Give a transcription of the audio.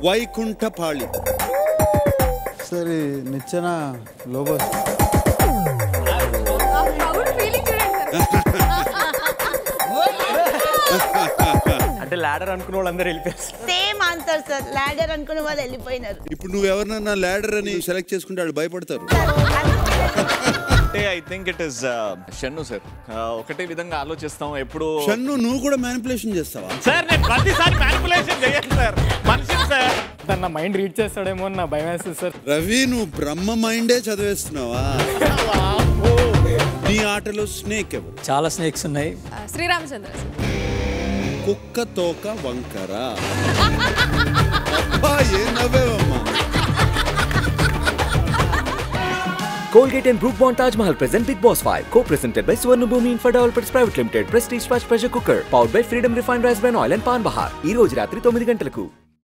వైకుంఠపాళి సరే నిచ్చెన లోబస్ అంటే లాడర్ అనుకున్న వాళ్ళందరూ వెళ్ళిపోయారు సేమ్ ఆన్సర్ సార్ లాడర్ అనుకున్న వాళ్ళు వెళ్ళిపోయినారు ఇప్పుడు నువ్వు ఎవరినన్నా ల్యాడర్ అని సెలెక్ట్ చేసుకుంటే వాళ్ళు భయపడతారు అంటే I think it is Shannu sir ఒకటే విధంగా ఆలోచిస్తాం ఎప్పుడు షన్ను నువ్వు కూడా మ్యానిపులేషన్ చేస్తావా సార్ నేను ప్రతిసారి మ్యానిపులేషన్ చేయను సార్ మనిషి సార్ నా మైండ్ రీడ్ చేస్తాడేమో అని నా భయం వేస్తుంది సార్ రవి నువ్వు బ్రహ్మ మైండే చదివేస్తున్నావా నీ ఆటలో స్నేక్ ఎవరు చాలా స్నేక్స్ ఉన్నాయి శ్రీరామచంద్ర కుక్క తోక వంకర అబ్బా, ఏ నవ్వేవమ్మా Colgate and Brook Bond Taj Mahal present Big Boss 5, co-presented by Swarna Bhumi Infra Developers Private Limited, Prestige Fast Pressure Cooker, powered by Freedom Refined Rice Bran Oil and Pan Bahar. ఈ రోజు రాత్రి తొమ్మిది గంటలకు